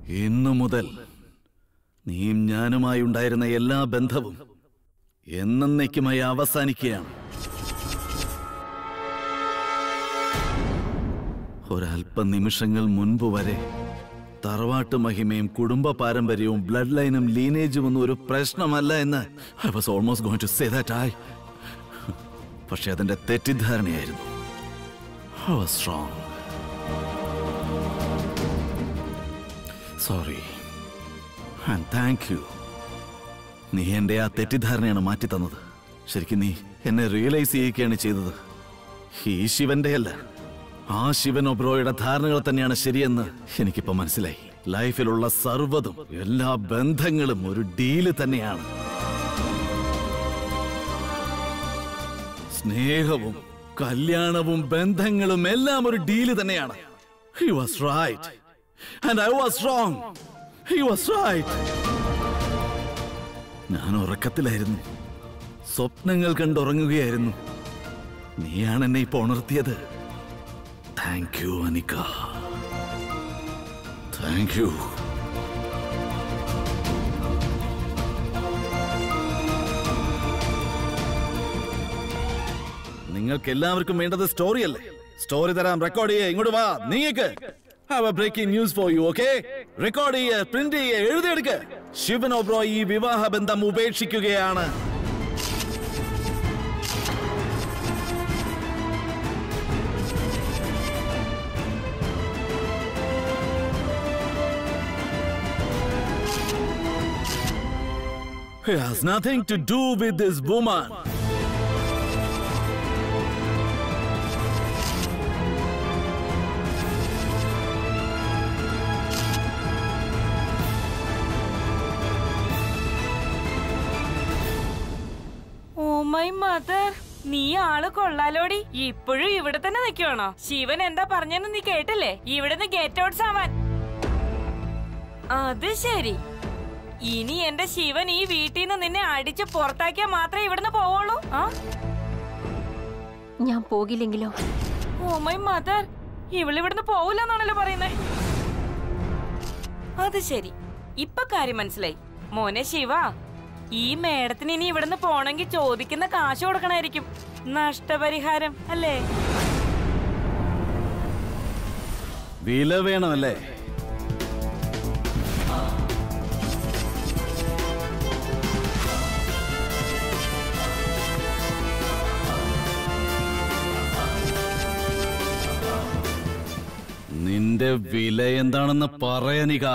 ഇന്നു മുതൽ നീയും ഞാനുമായി ഉണ്ടായിരുന്ന എല്ലാ ബന്ധവും എന്നേക്കുമായി അവസാനിക്കുകയാണ് ഒരല്പ നിമിഷങ്ങൾ മുൻപ് വരെ തറവാട്ട് മഹിമയും കുടുംബ പാരമ്പര്യവും ബ്ലഡ് ലൈനും ലീനേജും ഒന്നും ഒരു പ്രശ്നമല്ല എന്ന് I was almost going to say that I പക്ഷെ അതിന്റെ തെറ്റിദ്ധാരണയായിരുന്നു I was strong sorry and thank you നീ എൻ്റെ ആ തെറ്റിദ്ധാരണയാണ് മാറ്റി തന്നത് ശരിക്കും നീ എന്നെ റിയലൈസ് ചെയ്യിക്കുകയാണ് ചെയ്തത് ഈ ശിവന്റെ അല്ല ആ ശിവൻ ഒബ്രോയുടെ ധാരണകൾ തന്നെയാണ് ശരിയെന്ന് എനിക്കിപ്പോ മനസ്സിലായി ലൈഫിലുള്ള സർവ്വതും എല്ലാ ബന്ധങ്ങളും ഒരു ഡീല് തന്നെയാണ് സ്നേഹവും കല്യാണവും ബന്ധങ്ങളും എല്ലാം ഒരു ഡീല് തന്നെയാണ് he was right and I was wrong he was right ഞാൻ ഉറക്കത്തിലായിരുന്നു സ്വപ്നങ്ങൾ കണ്ടുറങ്ങുകയായിരുന്നു നീയാണ് എന്നെ ഇപ്പൊ ഉണർത്തിയത് thank you Anika thank you നിങ്ങൾക്ക് എല്ലാവർക്കും വേണ്ടത് സ്റ്റോറി അല്ലേ സ്റ്റോറി തരാം റെക്കോർഡ് ചെയ്യേ ഇങ്ങോട്ട് വാ നീങ്ങക്ക് have a breaking news for you okay record ചെയ്യേ പ്രിന്റ് ചെയ്യേ എഴുതിയെടുക്ക് ശിവൻ ഓബ്രോ ഈ വിവാഹ ബന്ധം ഉപേക്ഷിക്കുകയാണ് It has nothing to do with this woman. Oh my mother നീ ആള് കൊള്ളാലോടി ഇപ്പോഴും ഇവിടെ തന്നെ നിൽക്കുവാണോ ശിവൻ എന്താ പറഞ്ഞെന്ന് നീ കേട്ടില്ലേ ഇവിടുന്ന് ഗെറ്റ് ഔട്ട്സ് ആവാൻ അത് ശരി ഇനി എന്റെ ശിവൻ ഈ വീട്ടിൽ നിന്ന് നിന്നെ അടിച്ച് പുറത്താക്കിയാൽ മാത്രമേ ഇവിടുന്ന് പോവുള്ളൂ ആ ഞാൻ പോകില്ലെങ്കിലോ ഓ മൈ മദർ ഇവളിവിടുന്ന് പോവില്ലെന്നാണല്ലോ പറയുന്നേ അത് ശരി ഇപ്പൊ കാര്യം മനസ്സിലായി മോനെ ശിവ ഈ മേഡത്തിന് ഇനി ഇവിടുന്ന് പോണെങ്കിൽ ചോദിക്കുന്ന കാശ് കൊടുക്കണായിരിക്കും നഷ്ടപരിഹാരം അല്ലേ വില വേണമല്ലേ നിന്റെ വില എന്താണെന്ന് പറയാനിക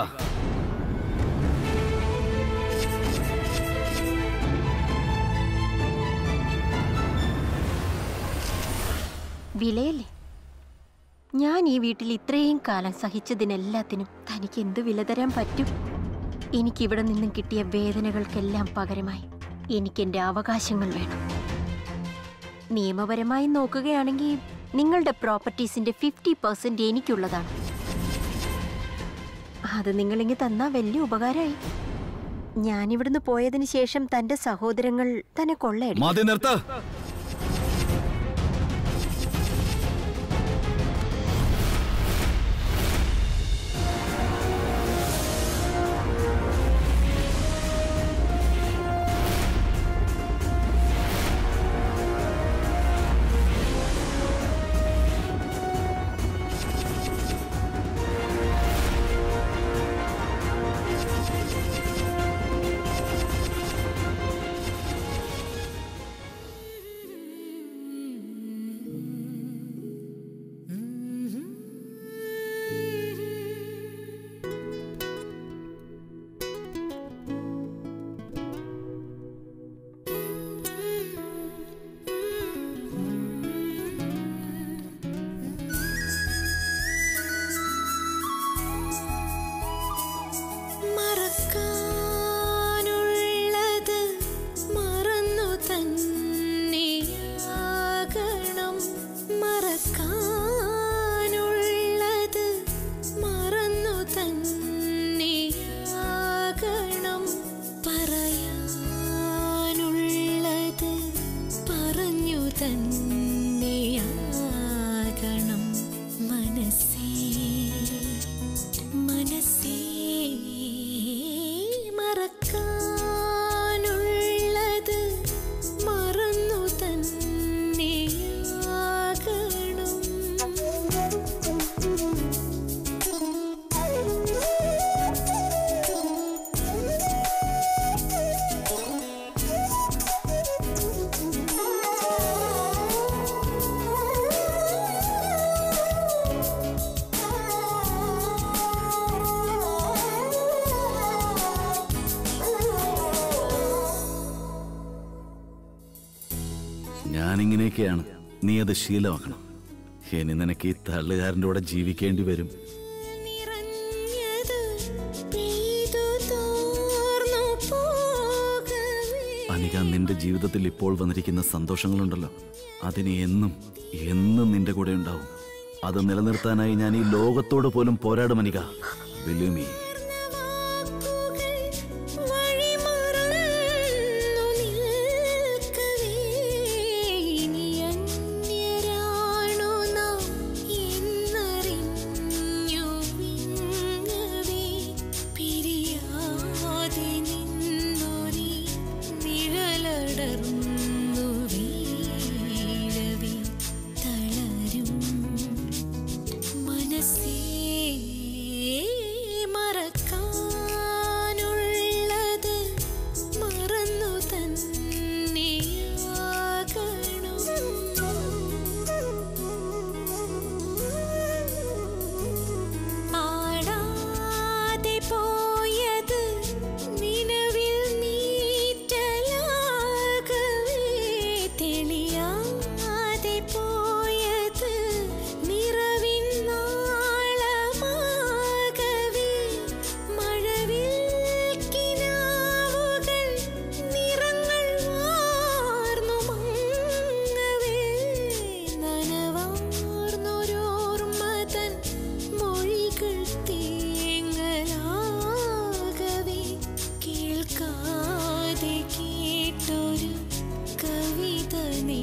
വിലയല്ലേ ഞാൻ ഈ വീട്ടിൽ ഇത്രയും കാലം സഹിച്ചതിനെല്ലാത്തിനും തനിക്ക് എന്ത് വില തരാൻ പറ്റും എനിക്കിവിടെ നിന്നും കിട്ടിയ വേദനകൾക്കെല്ലാം പകരമായി എനിക്കെന്റെ അവകാശങ്ങൾ വേണം നിയമപരമായി നോക്കുകയാണെങ്കിൽ നിങ്ങളുടെ പ്രോപ്പർട്ടീസിന്റെ ഫിഫ്റ്റി പെർസെന്റ് എനിക്കുള്ളതാണ് അത് നിങ്ങളിങ്ങ് തന്നാ വലിയ ഉപകാരമായി ഞാനിവിടുന്ന് പോയതിനു ശേഷം തന്റെ സഹോദരങ്ങൾ തന്നെ കൊള്ളയടി മതി നിർത്ത ഞാനിങ്ങനെയൊക്കെയാണ് നീ അത് ശീലമാക്കണം ഇനി നിനക്ക് ഈ തള്ളുകാരൻ്റെ കൂടെ ജീവിക്കേണ്ടി വരും നിറഞ്ഞത് പെയ്തു തോർന്നു പോകവേ അനിക നിന്റെ ജീവിതത്തിൽ ഇപ്പോൾ വന്നിരിക്കുന്ന സന്തോഷങ്ങളുണ്ടല്ലോ അതിന് എന്നും എന്നും നിന്റെ കൂടെ ഉണ്ടാവും അത് നിലനിർത്താനായി ഞാൻ ഈ ലോകത്തോട് പോലും പോരാടും അനിക വിലുമി വാക്കുകൾ വഴിമറന്നു നിൽക്കവേ ഇനി അന്യരാണോ നാം എന്നറിഞ്ഞു വിങ്ങവേ പിരിയാതെ നിന്നൊരീ നിഴലടർന്നു വീഴവേ തളരും മനസ്സേ മറക്കാനുള്ളത് മറന്നു തന്നെയാകണം ആടാതെ പോയത് നിലവിൽ നീറ്റലാകവേ തെളിയാതെ പോയത് നിറവിൻ നാളമാകവേ മഴവിൽ കിനാവുകൾ നിറങ്ങൾ വാർന്നു മങ്ങവേ നനവാർന്നൊരോർമ്മതൻ മൊഴികൾ തേങ്ങലാകവേ കേൾക്കാതെ കേട്ടൊരു കവിത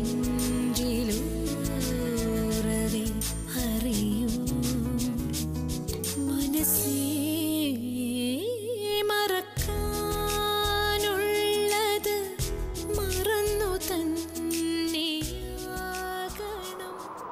നെഞ്ചിലൂറവേ അറിയൂ മനസ്സേ മറക്കാനുള്ളത് മറന്നു തന്നെയാകണം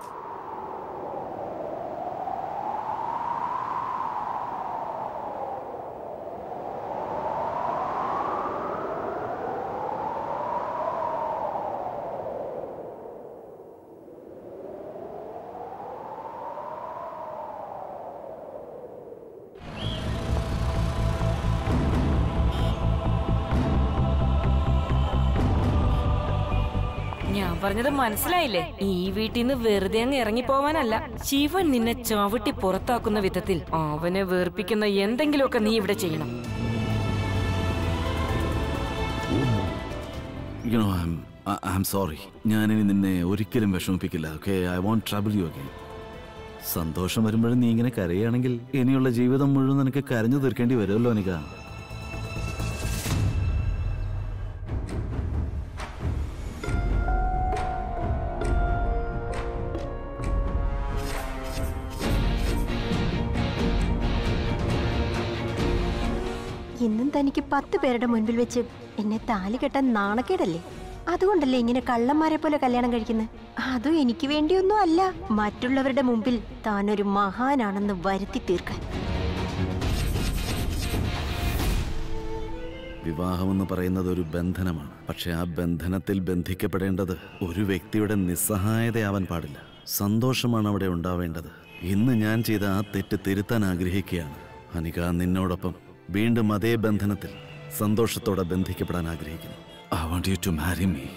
ഞാൻ പറഞ്ഞത് മനസ്സിലായില്ലേ ഈ വീട്ടിൽ നിന്ന് വെറുതെ അങ്ങ് ഇറങ്ങിപ്പോവാനല്ല ശിവൻ നിന്നെ ചവിട്ടി പുറത്താക്കുന്ന വിധത്തിൽ അവനെ വേർപ്പിക്കുന്ന എന്തെങ്കിലുമൊക്കെ നീ ഇവിടെ ചെയ്യണം you know I I am sorry ഞാനിനി നിന്നെ ഒരിക്കലും വിഷമിപ്പിക്കില്ല okay I won't trouble you again സന്തോഷം വരുമ്പോഴും നീ ഇങ്ങനെ കരയുകയാണെങ്കിൽ ഇനിയുള്ള ജീവിതം മുഴുവൻ നിനക്ക് കരഞ്ഞു തീർക്കേണ്ടി വരുമല്ലോ അനിക ഇന്നും തനിക്ക് പത്ത് പേരുടെ മുൻപിൽ വെച്ച് എന്നെ താലി കെട്ടാൻ നാണക്കേടല്ലേ അതുകൊണ്ടല്ലേ ഇങ്ങനെ കള്ളന്മാരെ പോലെ കല്യാണം കഴിക്കുന്നത് അതും എനിക്ക് വേണ്ടിയൊന്നും അല്ല മറ്റുള്ളവരുടെ മുമ്പിൽ താനൊരു മഹാനാണെന്ന് വരുത്തി തീർക്കാൻ വിവാഹമെന്ന് പറയുന്നത് ഒരു ബന്ധനമാണ് പക്ഷെ ആ ബന്ധനത്തിൽ ബന്ധിക്കപ്പെടേണ്ടത് ഒരു വ്യക്തിയുടെ നിസ്സഹായതയാവാൻ പാടില്ല സന്തോഷമാണ് അവിടെ ഉണ്ടാവേണ്ടത് ഇന്ന് ഞാൻ ചെയ്ത ആ തെറ്റ് തിരുത്താൻ ആഗ്രഹിക്കുകയാണ് അനിക നിന്നോടൊപ്പം വീണ്ടും അതേ ബന്ധനത്തിൽ സന്തോഷത്തോടെ ബന്ധിക്കപ്പെടാൻ ആഗ്രഹിക്കുന്നു I want you to marry me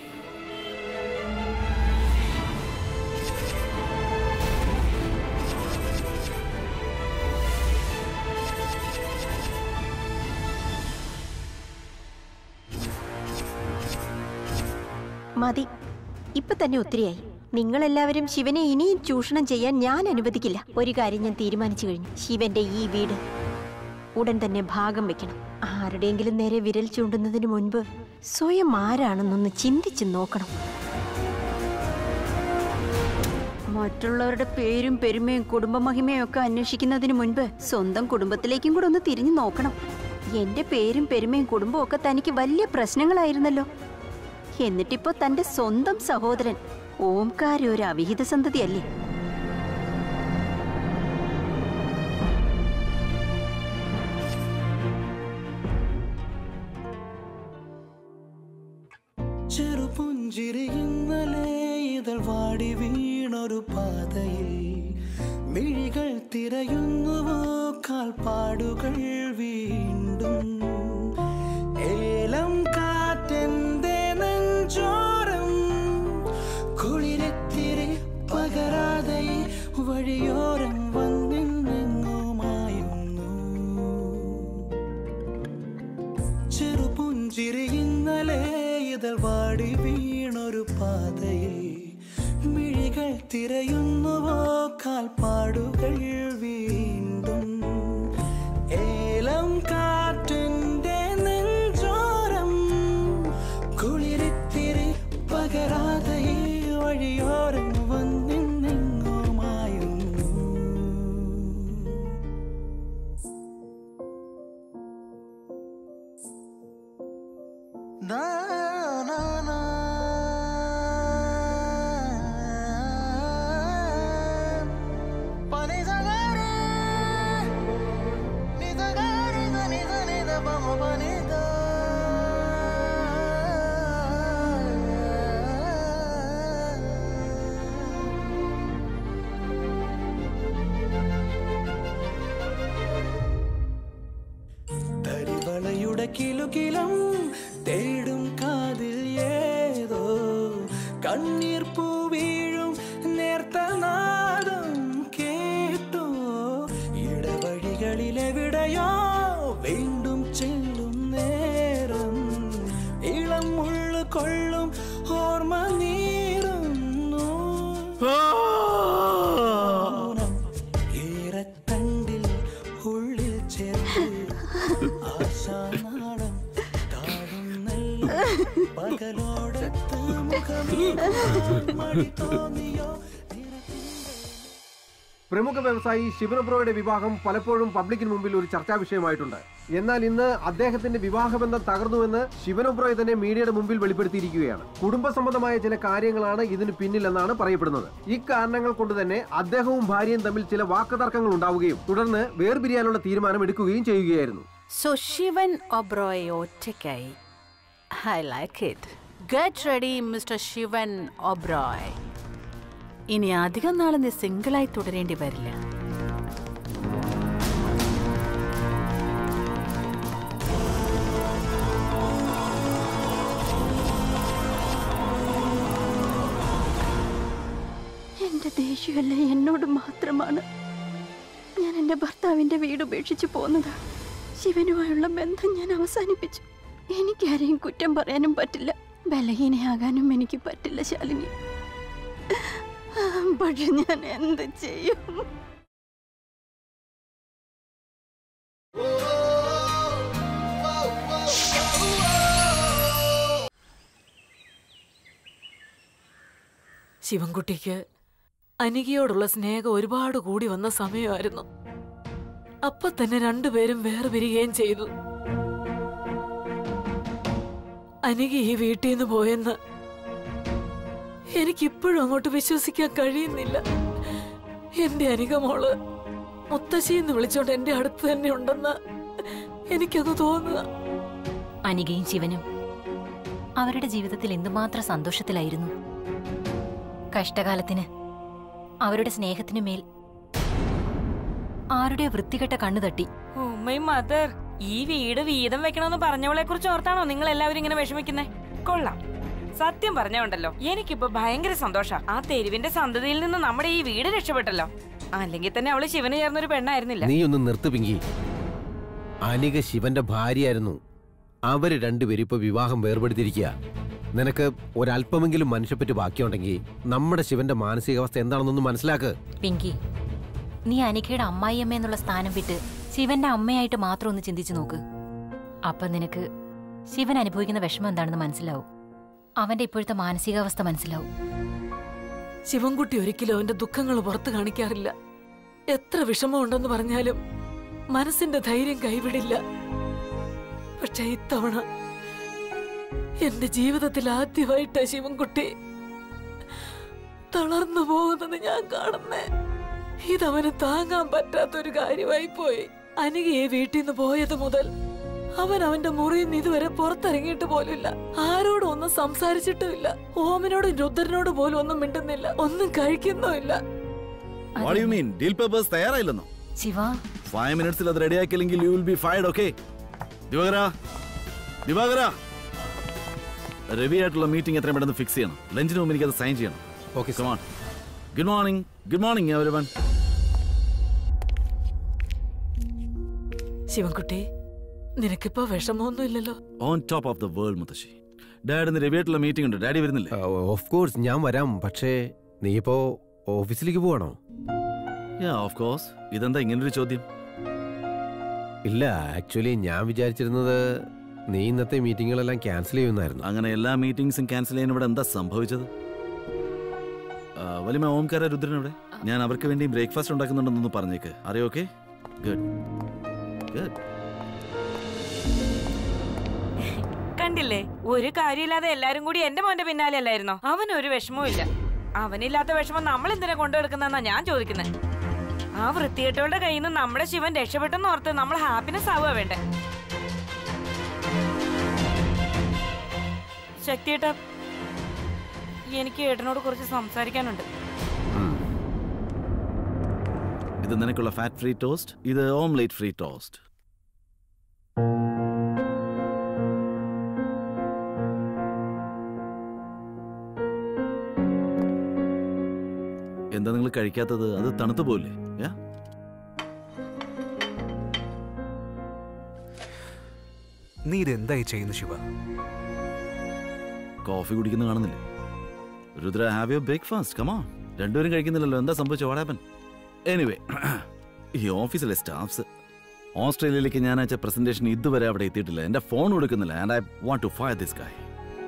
മതി ഇപ്പൊ തന്നെ ഒത്തിരിയായി നിങ്ങളെല്ലാവരും ശിവനെ ഇനിയും ചൂഷണം ചെയ്യാൻ ഞാൻ അനുവദിക്കില്ല ഒരു കാര്യം ഞാൻ തീരുമാനിച്ചു കഴിഞ്ഞു ശിവന്റെ ഈ വീട് ഉടൻ തന്നെ ഭാഗം വെക്കണം ആരുടെയെങ്കിലും നേരെ വിരൽ ചൂണ്ടുന്നതിന് മുൻപ് സ്വയം ആരാണെന്നൊന്ന് ചിന്തിച്ചു നോക്കണം മറ്റുള്ളവരുടെ പേരും പെരുമയും കുടുംബമഹിമയും ഒക്കെ അന്വേഷിക്കുന്നതിന് മുൻപ് സ്വന്തം കുടുംബത്തിലേക്കും കൂടെ ഒന്ന് തിരിഞ്ഞു നോക്കണം എന്റെ പേരും പെരുമയും കുടുംബവും ഒക്കെ തനിക്ക് വലിയ പ്രശ്നങ്ങളായിരുന്നല്ലോ എന്നിട്ടിപ്പോ തന്റെ സ്വന്തം സഹോദരൻ ഓംകാര ഒരു അവിഹിത സന്തതിയല്ലേ ചെറുപുഞ്ചിരി ഇന്നലെ ഇതൾ വാടി വീണൊരു പാതയിൽ മിഴികൾ തിരയുന്നുവോ കാൽപ്പാടുകൾ വീണ്ടും ഏലം കാറ്റെന്റെ നെഞ്ചോരം വഴിയോരം വന്നിന്നെങ്ങുമായുന്നു ചെറുപുഞ്ചിരി ഇന്നലെ ഇതൾ വാടി വീണൊരു പാതയിൽ മിഴികൾ തിരയുന്നുവോ കാൽപ്പാടുകൾ വീണ്ടും ഏലം കാറ്റിന്റെ നെഞ്ചോരം കുളിരിത്തിരി പകരാതെ ഈ വഴിയോരം വന്നിന്നെങ്ങുമായുന്നു Na na na Pani sagare Ni sagare sa ni sa ni da pa ma pa ni da തരിവളയുടെ കിലുകിലം തേടും കാതിൽ ഏതോ കണ്ണീർ പൂ വീഴും നേർത്ത നാദം കേട്ടോ ഇടവഴികളിലെവിടെയോ വീണ്ടും ചെല്ലും നേരം ഇളം മുള്ളു കൊള്ളും ഓർമ്മ നീറുന്നു മൗനം ഈരത്തണ്ടിൽ ഉള്ളിൽ ചേർത്ത് ആശാനാളം താഴുന്നല്ലോ പകലോടത്ത് മുഖമീ മടി തോന്നിയോ പ്രമുഖ വ്യവസായി ശിവനബ്രോയുടെ വിവാഹം പലപ്പോഴും പബ്ലിക്കിന് മുമ്പിൽ ഒരു ചർച്ചാ വിഷയമായിട്ടുണ്ട് എന്നാൽ ഇന്ന് അദ്ദേഹത്തിന്റെ വിവാഹബന്ധം തകർന്നുവെന്ന് ശിവനബ്രോയ് തന്നെ മീഡിയയുടെ മുമ്പിൽ വെളിപ്പെടുത്തിയിരിക്കുകയാണ് കുടുംബ സംബന്ധമായ ചില കാര്യങ്ങളാണ് ഇതിന് പിന്നിലെന്നാണ് പറയപ്പെടുന്നത് ഇക്കാരണങ്ങൾ കൊണ്ട് തന്നെ അദ്ദേഹവും ഭാര്യയും തമ്മിൽ ചില വാക്കുതർക്കങ്ങൾ ഉണ്ടാവുകയും തുടർന്ന് വേർപിരിയാനുള്ള തീരുമാനം എടുക്കുകയും ചെയ്യുകയായിരുന്നു സോ ശിവൻ ഒബ്രോയ് ഒറ്റയ്ക്കായി I like it get ready mister Shivan Oberoi ഇനി അധികം നാൾ നീ സിംഗിളായി തുടരേണ്ടി വരില്ല എന്റെ ദേഷ്യമല്ല എന്നോട് മാത്രമാണ് ഞാൻ എന്റെ ഭർത്താവിന്റെ വീട് ഉപേക്ഷിച്ച് പോന്നത് ശിവനുമായുള്ള ബന്ധം ഞാൻ അവസാനിപ്പിച്ചു എനിക്കാരെയും കുറ്റം പറയാനും പറ്റില്ല ബലഹീനയാകാനും എനിക്ക് പറ്റില്ല ശാലിനി പക്ഷെ ഞാൻ എന്ത് ചെയ്യും ശിവൻകുട്ടിക്ക് അനികയോടുള്ള സ്നേഹം ഒരുപാട് കൂടി വന്ന സമയമായിരുന്നു അപ്പൊ തന്നെ രണ്ടുപേരും വേറെ പിരികയും ചെയ്തു അനിക ഈ വീട്ടിൽ നിന്ന് പോയെന്ന് എനിക്കിപ്പോഴും അങ്ങോട്ട് വിശ്വസിക്കാൻ കഴിയുന്നില്ല എന്റെ അനിക മോള് മുത്തശ്ശിന്ന് വിളിച്ചോണ്ട് എന്റെ അടുത്ത് തന്നെ ഉണ്ടെന്ന് എനിക്കത് തോന്നുക അനികയും ശിവനും അവരുടെ ജീവിതത്തിൽ എന്തുമാത്രം സന്തോഷത്തിലായിരുന്നു കഷ്ടകാലത്തിന് അവരുടെ സ്നേഹത്തിനു മേൽ ആരുടെ വൃത്തികെട്ട കണ്ണു തട്ടി ഓ മൈ മദർ ഈ വീട് വീതം വെക്കണമെന്ന് പറഞ്ഞവളെ കുറിച്ച് ഓർത്താണോ നിങ്ങൾ എല്ലാവരും ഇങ്ങനെ വിഷമിക്കുന്നേ കൊള്ളാം സത്യം പറഞ്ഞുണ്ടല്ലോ എനിക്കിപ്പോ ഭയങ്കര സന്തോഷ ആ തെരുവിന്റെ സന്തതിയിൽ നിന്ന് നമ്മുടെ ഈ വീട് രക്ഷപ്പെട്ടല്ലോ അല്ലെങ്കിൽ തന്നെ അവള് ശിവന് ചേർന്നൊരു പെണ്ണായിരുന്നില്ല നീ ഒന്ന് നിർത്ത് പിങ്കി അനിക ശിവന്റെ ഭാര്യയായിരുന്നു അവര് രണ്ടുപേരും ഇപ്പൊ വിവാഹം വേർപെടുത്തിരിക്കുക നിനക്ക് ഒരല്പമെങ്കിലും മനുഷ്യപ്പറ്റി ബാക്കിയുണ്ടെങ്കിൽ നമ്മുടെ ശിവന്റെ മാനസികാവസ്ഥ എന്താണെന്നൊന്ന് മനസ്സിലാക്ക് പിങ്കി നീ അനിക്കയുടെ അമ്മായിയമ്മ എന്നുള്ള സ്ഥാനം വിട്ട് ശിവന്റെ അമ്മയായിട്ട് മാത്രം ഒന്ന് ചിന്തിച്ചു നോക്ക് അപ്പൊ നിനക്ക് ശിവൻ അനുഭവിക്കുന്ന വിഷമം എന്താണെന്ന് മനസ്സിലാവും അവന്റെ ഇപ്പോഴത്തെ മാനസികാവസ്ഥ മനസ്സിലാവും ശിവൻകുട്ടി ഒരിക്കലും അവന്റെ ദുഃഖങ്ങൾ പുറത്തു കാണിക്കാറില്ല എത്ര വിഷമമുണ്ടെന്ന് പറഞ്ഞാലും മനസ്സിന്റെ ധൈര്യം കൈവിടില്ല പക്ഷെ ഇത്തവണ എന്റെ ജീവിതത്തിൽ ആദ്യമായിട്ടാ ശിവൻകുട്ടി തളർന്നു പോകുന്നത് ഞാൻ കാണുന്നേ ഇതവന് താങ്ങാൻ പറ്റാത്തൊരു കാര്യമായി പോയി അനികയെ വീട്ടിൽ നിന്ന് പോയത് മുതൽ അവൻ അവന്റെ മുറിയിൽ നിന്ന് ഇതുവരെ പുറത്തിറങ്ങിയിട്ട് പോലുമില്ല ആരോടും ഒന്നും സംസാരിച്ചിട്ടുമില്ല ഓമനോടും രുദ്രനോട് പോലും ഒന്നും മിണ്ടുന്നില്ല ഒന്നും കഴിക്കുന്നുമില്ല what you mean deal papers തയ്യാറായില്ലെന്നോ ശിവ ഫൈവ് മിനിറ്റ്സിൽ അത് റെഡിയാക്കില്ലെങ്കിൽ you will be fired okay Diwakara Diwakara Ravi ആയിട്ടുള്ള മീറ്റിംഗ് എത്രയും പെട്ടെന്ന് ഫിക്സ് ചെയ്യണം ലഞ്ചിന് മുമ്പ് എനിക്കത് സൈൻ ചെയ്യണം okay come on good morning good morning everyone Shivankutty നിനക്കിപ്പോ വിഷമമൊന്നും ഇല്ലല്ലോ on top of the world മുത്തശ്ശി ഡാഡി ഇന്ന് രവിയായിട്ടുള്ള മീറ്റിംഗ് ഉണ്ട് ഡാഡി വരുന്നില്ലേ ഓഫ് കോഴ്സ് ഞാൻ വരാം പക്ഷേ നീ ഇപ്പോ ഓഫീസിലേക്ക് പോവാണോ യാ ഓഫ് കോഴ്സ് ഇതെന്താ ഇങ്ങനൊരു ചോദ്യം ഇല്ല ആക്ച്വലി ഞാൻ വിചാരിച്ചിരുന്നത് നീ ഇന്നത്തെ മീറ്റിങ്ങുകളെല്ലാം ക്യാൻസൽ ചെയ്യുന്നായിരുന്നു അങ്ങനെ എല്ലാ മീറ്റിംഗ്സും ക്യാൻസൽ ചെയ്യാൻ ഇവിടെ എന്താ സംഭവിച്ചത് ആ, വലിമ ഓംകാര രുദ്രൻ ഇവിടെ ഞാൻ അവർക്ക് വേണ്ടി ബ്രേക്ക്ഫാസ്റ്റ് ഉണ്ടാക്കുന്നുണ്ടെന്നൊന്ന് പറഞ്ഞേക്ക് അറിയോ ഓക്കെ ഗുഡ് ഗുഡ് കണ്ടില്ലേ ഒരു കാര്യമില്ലാതെ എല്ലാരും കൂടി എന്റെ മോന്റെ പിന്നാലെ അല്ലായിരുന്നോ അവൻ ഒരു വിഷമവും ഇല്ല അവനില്ലാത്ത വിഷമം നമ്മൾ എന്തിനാ കൊണ്ടുകൊടുക്കുന്നെന്നാ ഞാൻ ചോദിക്കുന്നത് ആ വൃത്തികെട്ടവളുടെ കയ്യിൽ നിന്ന് നമ്മുടെ ശിവൻ രക്ഷപ്പെട്ടെന്ന് ഓർത്ത് നമ്മൾ ഹാപ്പിനെസ് ആവുക വേണ്ടേ ശക്തിയേട്ട എനിക്ക് ഏട്ടനോട് കുറച്ച് സംസാരിക്കാനുണ്ട് ഇത് നിനക്കുള്ള ഫാറ്റ് ഫ്രീ ടോസ്റ്റ് ഇത് ഓംലേറ്റ് ഫ്രീ ടോസ്റ്റ് എന്താ നിങ്ങൾ കഴിക്കാത്തത് അത് തണുത്തു പോയില്ലേ യാ നീ ഇതെന്തായി ചെയ്യുന്നു ശിവ കോഫി കുടിക്കുന്ന കാണുന്നില്ലേ രുദ്ര ഹാവ് യു ബ്രേക്ക്ഫാസ്റ്റ് കമാ രണ്ടുപേരും കഴിക്കുന്നില്ലല്ലോ എന്താ സംഭവിച്ചത് വാടാപ്പൻ എനിവേ ഈ ഓഫീസിലെ സ്റ്റാഫ്സ് ഓസ്ട്രേലിയയിലേക്ക് ഞാൻ അയച്ച പ്രസന്റേഷൻ ഇതുവരെ അവിടെ എത്തിയിട്ടില്ല എന്റെ ഫോൺ കൊടുക്കുന്നില്ല and I want to fire this guy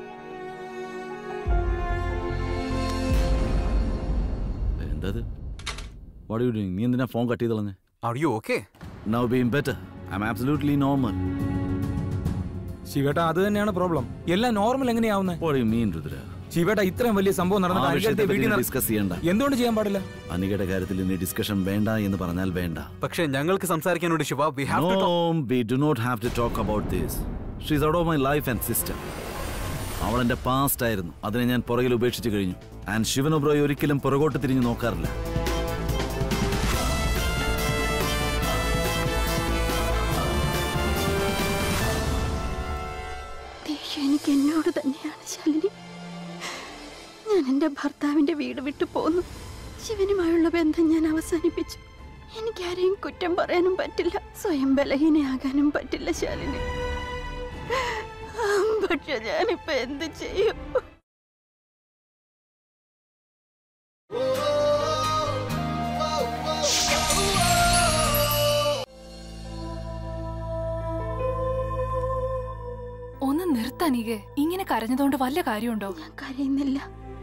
എന്തത് വാട്ട് യു ഡൂയിങ് നീ എന്തിനാ ഫോൺ കട്ട് ചെയ്ത് കളഞ്ഞേ are you okay now been better I am absolutely normal ശിവേട്ട അത് തന്നെയാണ് പ്രോബ്ലം എല്ലാം നോർമൽ എങ്ങനെയാവുന്നത് വാട്ട് യു മീൻ രുദ്ര ശിവേട്ട ഇത്രയും വലിയ സംഭവം നടന്നിട്ട് ആ അനികേട്ടത്തെ വിഷയത്തെ വീട്ടിൽ നിന്ന് ഡിസ്കസ് ചെയ്യണ്ട എന്തുകൊണ്ട് ചെയ്യാൻ പാടില്ല അനികയുടെ കാര്യത്തിൽ ഇനി ഡിസ്കഷൻ വേണ്ട എന്ന് പറഞ്ഞാൽ വേണ്ട പക്ഷേ ഞങ്ങൾക്ക് സംസാരിക്കാനുണ്ട് Shiva we have to No, we do not have to talk about this. She's out of my life and system. അവൾ എന്റെ പാസ്റ്റ് ആയിരുന്നു അതിനെ ഞാൻ പുറകിൽ ഉപേക്ഷിച്ചു കഴിഞ്ഞു ആൻഡ് ശിവൻ ഒബ്രോയ് ഒരിക്കലും പുറകോട്ട് തിരിഞ്ഞു നോക്കാറില്ല ദേഷ്യം എനിക്ക് എന്നോട് തന്നെയാണ് ശാലിനി ഞാൻ എൻ്റെ ഭർത്താവിൻ്റെ വീട് വിട്ടു പോന്നു ശിവനുമായുള്ള ബന്ധം ഞാൻ അവസാനിപ്പിച്ചു എനിക്കാരെയും കുറ്റം പറയാനും പറ്റില്ല സ്വയം ബലഹീനയാകാനും പറ്റില്ല ശാലിനി പക്ഷെ ഞാനിപ്പോ എന്ത് ചെയ്യും ഒന്ന് നിർത്താനീകെ ഇങ്ങനെ കരഞ്ഞതുകൊണ്ട് വല്ല കാര്യമുണ്ടോ ഞാൻ കരയുന്നില്ല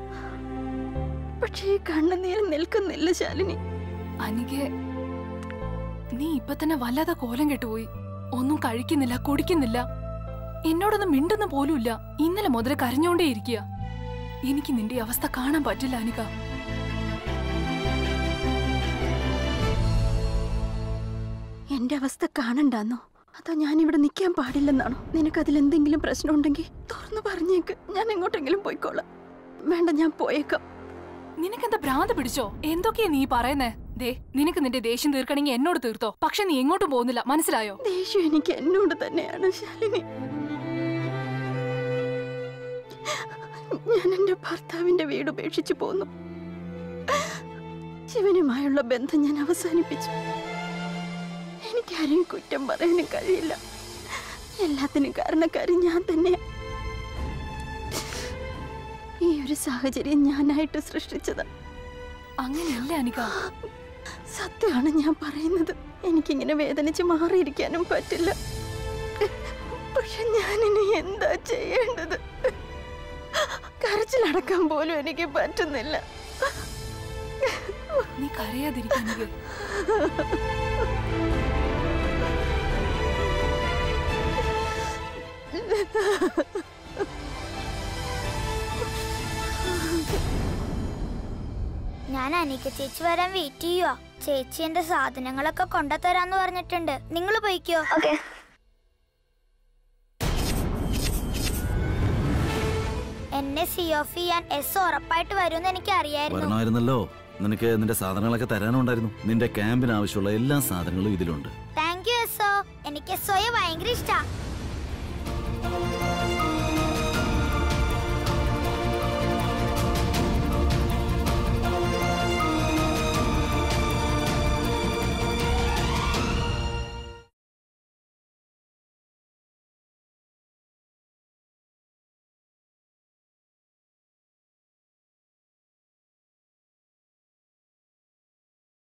പക്ഷേ ഈ കണ്ണുനീര് നിൽക്കുന്നില്ല ശാലിനി അനികെ നീ ഇപ്പൊ തന്നെ വല്ലാതെ കോലം കെട്ടുപോയി ഒന്നും കഴിക്കുന്നില്ല കുടിക്കുന്നില്ല എന്നോടൊന്നും മിണ്ടുന്ന പോലുമില്ല ഇന്നലെ മുതൽ കരഞ്ഞോണ്ടേ ഇരിക്കുക എനിക്ക് നിന്റെ അവസ്ഥ കാണാൻ പറ്റില്ല അനിക എന്റെ അവസ്ഥ കാണണ്ടാന്നോ അതോ ഞാൻ ഇവിടെ നിൽക്കാൻ പാടില്ലെന്നാണോ നിനക്ക് അതിൽ എന്തെങ്കിലും പ്രശ്നം ഉണ്ടെങ്കിൽ തുറന്നു പറഞ്ഞേക്ക് ഞാൻ എങ്ങോട്ടെങ്കിലും പോയിക്കോളാം വേണ്ട ഞാൻ പോയേക്കാം നിനക്കെന്താ ഭ്രാന്ത് പിടിച്ചോ എന്തൊക്കെയാ നീ പറയുന്നേ ദേ നിനക്ക് നിന്റെ ദേഷ്യം തീർക്കണമെങ്കിൽ എന്നോട് തീർത്തോ പക്ഷെ നീ എങ്ങോട്ടും പോകുന്നില്ല മനസ്സിലായോ ദേഷ്യം എനിക്ക് എന്നോട് തന്നെയാണ് ശാലിനി ഞാൻ എന്റെ ഭർത്താവിന്റെ വീട് ഉപേക്ഷിച്ചു പോന്നു ശിവനുമായുള്ള ബന്ധം ഞാൻ അവസാനിപ്പിച്ചു എനിക്കാരെയും കുറ്റം പറയാനും കഴിയില്ല എല്ലാത്തിനും കാരണക്കാരി ഞാൻ തന്നെ ഈ ഒരു സാഹചര്യം ഞാനായിട്ട് സൃഷ്ടിച്ചത് അങ്ങനെയല്ല അനിക സത്യമാണ് ഞാൻ പറയുന്നത് എനിക്കിങ്ങനെ വേദനിച്ച് മാറിയിരിക്കാനും പറ്റില്ല പക്ഷെ ഞാനിനി എന്താ ചെയ്യേണ്ടത് കരച്ചിലടക്കാൻ പോലും എനിക്ക് പറ്റുന്നില്ല നീ കരയാതിരിക്കുക അനിക ഞാൻ അനിക ചേച്ചി വരാൻ വെയിറ്റ് ചെയ്യുവാ ചേച്ചി എന്റെ സാധനങ്ങളൊക്കെ കൊണ്ടുതരാന്ന് പറഞ്ഞിട്ടുണ്ട് നിങ്ങൾ പോയിക്കോ എന്നെ സി ഓഫ് ചെയ്യാൻ എസ് ഉറപ്പായിട്ട് വരുമെന്ന് എനിക്ക് അറിയായിരുന്നു വരണമായിരുന്നല്ലോ നിനക്ക് നിന്റെ സാധനങ്ങളൊക്കെ തരാനുണ്ടായിരുന്നു നിന്റെ ക്യാമ്പിന് ആവശ്യമുള്ള എല്ലാ സാധനങ്ങളും ഇതിലുണ്ട് താങ്ക് യു എസ് എനിക്ക് എസ്ഒയെ ഭയങ്കര ഇഷ്ടാ